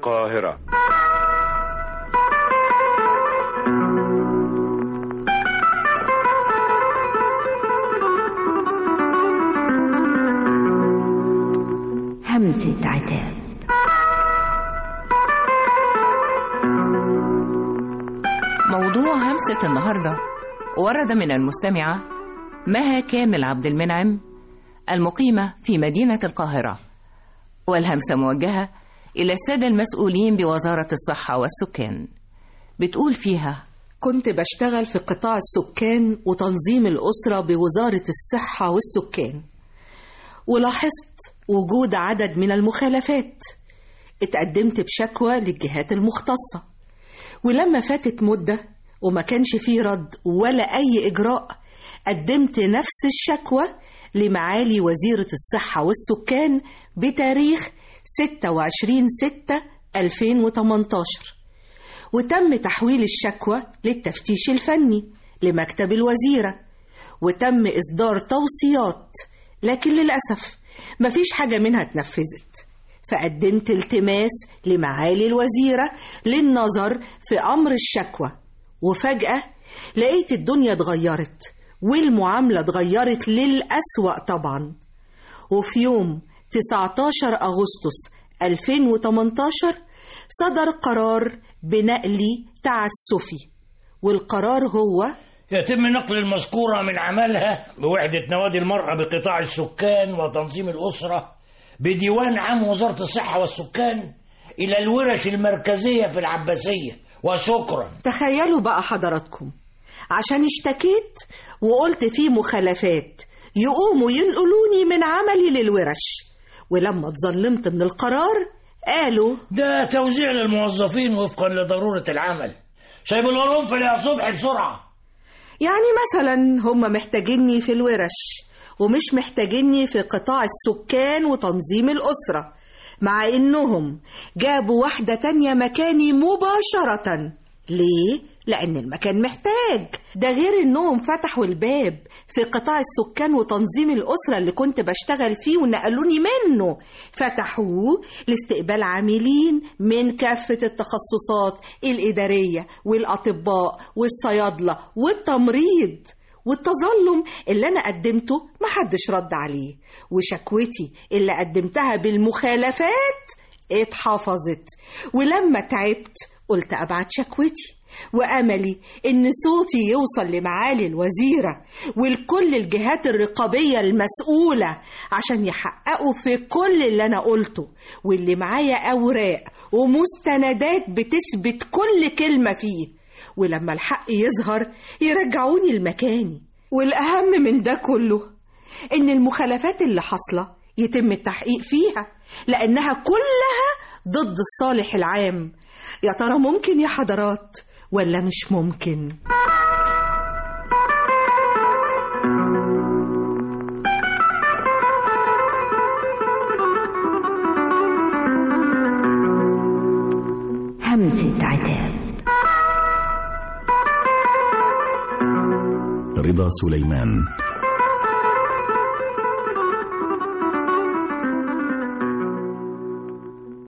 القاهرة همسة عتاب موضوع همسة النهاردة ورد من المستمعة مها كامل عبد المنعم المقيمة في مدينة القاهرة والهمسة موجهة إلى السادة المسؤولين بوزارة الصحة والسكان بتقول فيها كنت بشتغل في قطاع السكان وتنظيم الأسرة بوزارة الصحة والسكان ولاحظت وجود عدد من المخالفات اتقدمت بشكوى للجهات المختصة ولما فاتت مدة وما كانش فيه رد ولا أي إجراء قدمت نفس الشكوى لمعالي وزيرة الصحة والسكان بتاريخ 26 6 2018 وتم تحويل الشكوى للتفتيش الفني لمكتب الوزيرة وتم إصدار توصيات لكن للأسف مفيش حاجة منها اتنفذت فقدمت التماس لمعالي الوزيرة للنظر في أمر الشكوى وفجأة لقيت الدنيا اتغيرت والمعاملة اتغيرت للأسوأ طبعا وفي يوم 19 أغسطس 2018 صدر قرار بنقلي تعسفي والقرار هو يتم نقل المذكورة من عملها بوحدة نوادي المرأة بقطاع السكان وتنظيم الأسرة بديوان عام وزارة الصحة والسكان إلى الورش المركزية في العباسية وشكرا تخيلوا بقى حضراتكم عشان اشتكيت وقلت في مخالفات يقوموا ينقلوني من عملي للورش ولما اتظلمت من القرار قالوا ده توزيع للموظفين وفقا لضرورة العمل شايب القرنفل يا صبحي بسرعة يعني مثلا هم محتاجيني في الورش ومش محتاجيني في قطاع السكان وتنظيم الأسرة مع إنهم جابوا واحدة تانية مكاني مباشرة ليه؟ لأن المكان محتاج ده غير إنهم فتحوا الباب في قطاع السكان وتنظيم الأسرة اللي كنت بشتغل فيه ونقلوني منه فتحوه لاستقبال عاملين من كافة التخصصات الإدارية والأطباء والصيادلة والتمريض والتظلم اللي أنا قدمته محدش رد عليه وشكوتي اللي قدمتها بالمخالفات اتحفظت ولما تعبت قلت أبعت شكوتي وأملي إن صوتي يوصل لمعالي الوزيرة ولكل الجهات الرقابية المسؤولة عشان يحققوا في كل اللي أنا قلته واللي معايا أوراق ومستندات بتثبت كل كلمة فيه ولما الحق يظهر يرجعوني لمكاني والأهم من ده كله إن المخالفات اللي حاصلة يتم التحقيق فيها لأنها كلها ضد الصالح العام يا ترى ممكن يا حضرات ولا مش ممكن همسة عتاب رضا سليمان